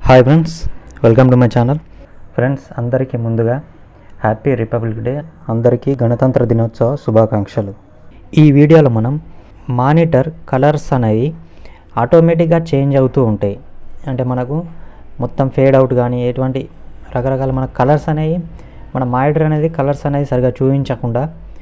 hi friends welcome to my channel friends అందరికీ ముందుగా happy republic day అందరికీ గణతంత్ర దినోత్సవ శుభాకాంక్షలు ఈ వీడియోలో మనం మానిటర్ కలర్స్ అనేవి ఆటోమేటిక్గా చేంజ్ అవుతూ ఉంటాయి అంటే మనకు మొత్తం ఫేడ్ అవుట్ కానీ ఎటువంటి రకరకాల మన కలర్స్ అనేవి మన మానిటర్ అనేది కలర్స్ అనేది సరిగా చూపించకుండా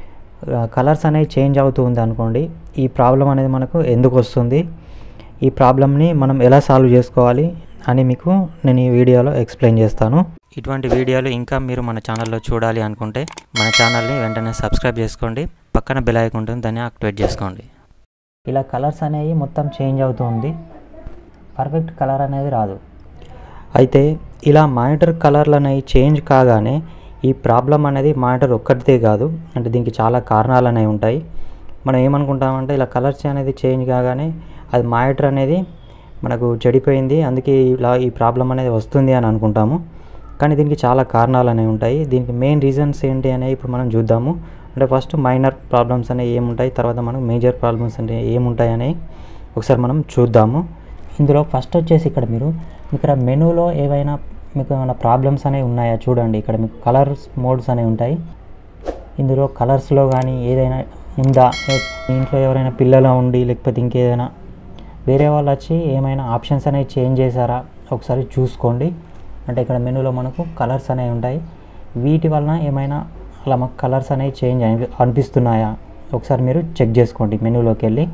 కలర్స్ అనేవి చేంజ్ అవుతూ ఉంది అనుకోండి ఈ ప్రాబ్లం అనేది మనకు ఎందుకు వస్తుంది ఈ ప్రాబ్లమ్ని మనం ఎలా సాల్వ్ చేసుకోవాలి అని మీకు నేను ఈ వీడియోలో ఎక్స్ప్లెయిన్ చేస్తాను ఇటువంటి వీడియోలు ఇంకా మీరు మన ఛానల్లో చూడాలి అనుకుంటే మన ఛానల్ని వెంటనే సబ్స్క్రైబ్ చేసుకోండి పక్కన బెల్ ఐకాన్ ఉంటుంది దాన్ని యాక్టివేట్ చేసుకోండి ఇలా కలర్స్ అనేవి మొత్తం చేంజ్ అవుతూ ఉంది పర్ఫెక్ట్ కలర్ అనేది రాదు అయితే ఇలా మానిటర్ కలర్లు అనేవి చేంజ్ కాగానే ఈ ప్రాబ్లం అనేది మానిటర్ ఒక్కటిదే కాదు అంటే దీనికి చాలా కారణాలు అనేవి ఉంటాయి మనం ఏమనుకుంటామంటే ఇలా కలర్స్ అనేది చేంజ్ కాగానే అది మానిటర్ అనేది మనకు చెడిపోయింది అందుకే ఇలా ఈ ప్రాబ్లం అనేది వస్తుంది అని అనుకుంటాము కానీ దీనికి చాలా కారణాలు అనేవి ఉంటాయి దీనికి మెయిన్ రీజన్స్ ఏంటి అనేవి ఇప్పుడు మనం చూద్దాము అంటే ఫస్ట్ మైనర్ ప్రాబ్లమ్స్ అనేవి ఏముంటాయి తర్వాత మనం మేజర్ ప్రాబ్లమ్స్ అంటే ఏముంటాయి అనేవి ఒకసారి మనం చూద్దాము ఇందులో ఫస్ట్ వచ్చేసి ఇక్కడ మీరు ఇక్కడ మెనూలో ఏవైనా మీకు ఏమైనా ప్రాబ్లమ్స్ అనేవి ఉన్నాయా చూడండి ఇక్కడ మీకు కలర్స్ మోడ్స్ అనేవి ఉంటాయి ఇందులో కలర్స్లో కానీ ఏదైనా ఉందా ఏ- మీ ఇంట్లో ఎవరైనా పిల్లలు ఉండి లేకపోతే ఇంకేదైనా వేరే వాళ్ళు వచ్చి ఏమైనా ఆప్షన్స్ అనేవి చేంజ్ చేశారా ఒకసారి చూసుకోండి అంటే ఇక్కడ మెనూలో మనకు కలర్స్ అనేవి ఉంటాయి వీటి వలన ఏమైనా అలా మాకు కలర్స్ అనేవి చేంజ్ అనిపి అనిపిస్తున్నాయా ఒకసారి మీరు చెక్ చేసుకోండి మెనూలోకి వెళ్ళి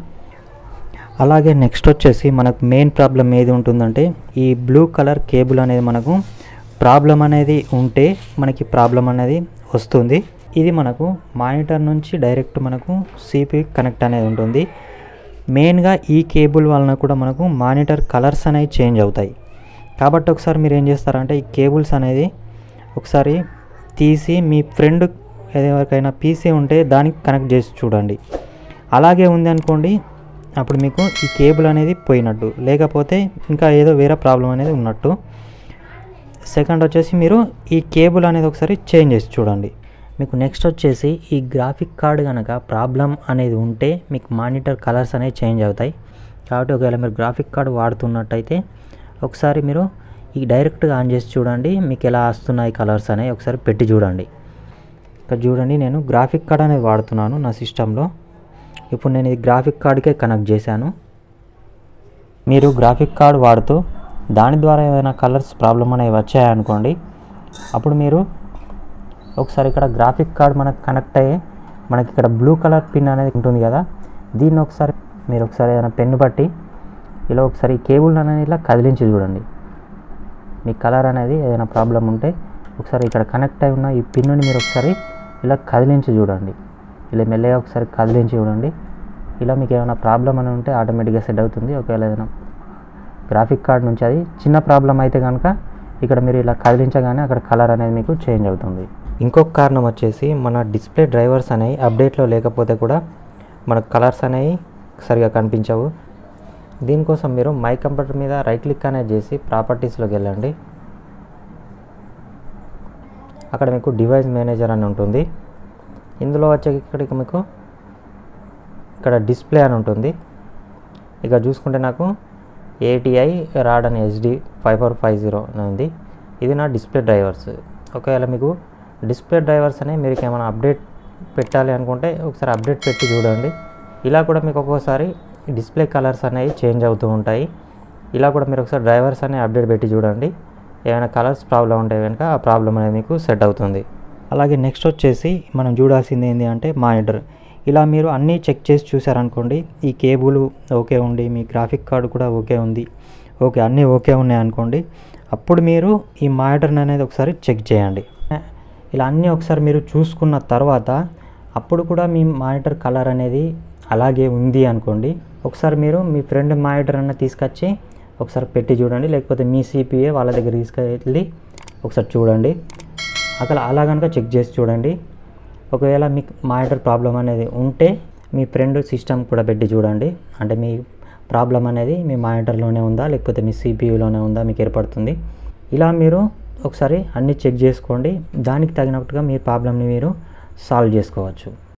అలాగే నెక్స్ట్ వచ్చేసి మనకు మెయిన్ ప్రాబ్లం ఏది ఉంటుందంటే ఈ బ్లూ కలర్ కేబుల్ అనేది మనకు ప్రాబ్లం అనేది ఉంటే మనకి ప్రాబ్లం అనేది వస్తుంది ఇది మనకు మానిటర్ నుంచి డైరెక్ట్ మనకు సిపి కనెక్ట్ అనేది ఉంటుంది మెయిన్గా ఈ కేబుల్ వలన కూడా మనకు మానిటర్ కలర్స్ అనేవి చేంజ్ అవుతాయి కాబట్టి ఒకసారి మీరు ఏం చేస్తారంటే ఈ కేబుల్స్ అనేది ఒకసారి తీసి మీ ఫ్రెండ్ ఎవరికైనా పీసీ ఉంటే దానికి కనెక్ట్ చేసి చూడండి అలాగే ఉంది అనుకోండి అప్పుడు మీకు ఈ కేబుల్ అనేది పోయినట్టు లేకపోతే ఇంకా ఏదో వేరే ప్రాబ్లం అనేది ఉన్నట్టు సెకండ్ వచ్చేసి మీరు ఈ కేబుల్ అనేది ఒకసారి చేంజ్ చేసి చూడండి మీకు నెక్స్ట్ వచ్చేసి ఈ గ్రాఫిక్ కార్డ్ కనుక ప్రాబ్లం అనేది ఉంటే మీకు మానిటర్ కలర్స్ అనేవి చేంజ్ అవుతాయి కాబట్టి ఒకవేళ మీరు గ్రాఫిక్ కార్డ్ వాడుతున్నట్టయితే ఒకసారి మీరు ఈ డైరెక్ట్గా ఆన్ చేసి చూడండి మీకు ఎలా వస్తున్నాయి కలర్స్ అనేవి ఒకసారి పెట్టి చూడండి ఇక్కడ చూడండి నేను గ్రాఫిక్ కార్డ్ అనేది వాడుతున్నాను నా సిస్టంలో ఇప్పుడు నేను ఈ గ్రాఫిక్ కార్డ్కే కనెక్ట్ చేశాను మీరు గ్రాఫిక్ కార్డ్ వాడుతూ దాని ద్వారా ఏమైనా కలర్స్ ప్రాబ్లం అనేవి వచ్చాయనుకోండి అప్పుడు మీరు ఒకసారి ఇక్కడ గ్రాఫిక్ కార్డ్ మనకు కనెక్ట్ అయ్యి మనకి ఇక్కడ బ్లూ కలర్ పిన్ అనేది ఉంటుంది కదా దీన్ని ఒకసారి మీరు ఒకసారి ఏదైనా పెన్ను బట్టి ఇలా ఒకసారి ఈ కేబుల్ అనేది ఇలా కదిలించి చూడండి మీ కలర్ అనేది ఏదైనా ప్రాబ్లం ఉంటే ఒకసారి ఇక్కడ కనెక్ట్ అయి ఉన్న ఈ పిన్నుని మీరు ఒకసారి ఇలా కదిలించి చూడండి ఇలా మెల్లగా ఒకసారి కదిలించి చూడండి ఇలా మీకు ఏమైనా ప్రాబ్లం అని ఉంటే ఆటోమేటిక్గా సెట్ అవుతుంది ఒకవేళ ఏదైనా గ్రాఫిక్ కార్డ్ నుంచి అది చిన్న ప్రాబ్లం అయితే కనుక ఇక్కడ మీరు ఇలా కదిలించగానే అక్కడ కలర్ అనేది మీకు చేంజ్ అవుతుంది ఇంకొక కారణం వచ్చేసి మన డిస్ప్లే డ్రైవర్స్ అనేవి అప్డేట్లో లేకపోతే కూడా మనకు కలర్స్ అనేవి సరిగా కనిపించవు దీనికోసం మీరు మై కంప్యూటర్ మీద రైట్ క్లిక్ అనేది చేసి ప్రాపర్టీస్లోకి వెళ్ళండి అక్కడ మీకు డివైస్ మేనేజర్ అని ఉంటుంది ఇందులో వచ్చే ఇక్కడికి మీకు ఇక్కడ డిస్ప్లే అని ఉంటుంది ఇక చూసుకుంటే నాకు ఏటీఐ రాడ్ అని HD five four five zero అని ఉంది ఇది నా డిస్ప్లే డ్రైవర్స్ ఒకవేళ మీకు డిస్ప్లే డ్రైవర్స్ అనేవి మీరు ఏమైనా అప్డేట్ పెట్టాలి అనుకుంటే ఒకసారి అప్డేట్ పెట్టి చూడండి ఇలా కూడా మీకు ఒక్కోసారి డిస్ప్లే కలర్స్ అనేవి చేంజ్ అవుతూ ఉంటాయి ఇలా కూడా మీరు ఒకసారి డ్రైవర్స్ అనేవి అప్డేట్ పెట్టి చూడండి ఏమైనా కలర్స్ ప్రాబ్లం ఉంటే కనుక ఆ ప్రాబ్లం అనేది మీకు సెట్ అవుతుంది అలాగే నెక్స్ట్ వచ్చేసి మనం చూడాల్సింది ఏంటి అంటే మానిటర్ ఇలా మీరు అన్నీ చెక్ చేసి చూసారనుకోండి ఈ కేబుల్ ఓకే ఉంది మీ గ్రాఫిక్ కార్డు కూడా ఓకే ఉంది ఓకే అన్నీ ఓకే ఉన్నాయి అనుకోండి అప్పుడు మీరు ఈ మానిటర్ అనేది ఒకసారి చెక్ చేయండి ఇలా అన్నీ ఒకసారి మీరు చూసుకున్న తర్వాత అప్పుడు కూడా మీ మానిటర్ కలర్ అనేది అలాగే ఉంది అనుకోండి ఒకసారి మీరు మీ ఫ్రెండ్ మానిటర్ అన్న తీసుకొచ్చి ఒకసారి పెట్టి చూడండి లేకపోతే మీ సిపిఏ వాళ్ళ దగ్గర తీసుకెళ్ళి ఒకసారి చూడండి అక్కడ అలా కనుక చెక్ చేసి చూడండి ఒకవేళ మీకు మానిటర్ ప్రాబ్లం అనేది ఉంటే మీ ఫ్రెండ్ సిస్టమ్ కూడా పెట్టి చూడండి అంటే మీ ప్రాబ్లం అనేది మీ మానిటర్లోనే ఉందా లేకపోతే మీ సిపియూలోనే ఉందా మీకు ఏర్పడుతుంది ఇలా మీరు ఒకసారి అన్నీ చెక్ చేసుకోండి దానికి తగినట్టుగా మీ ప్రాబ్లమ్ని మీరు సాల్వ్ చేసుకోవచ్చు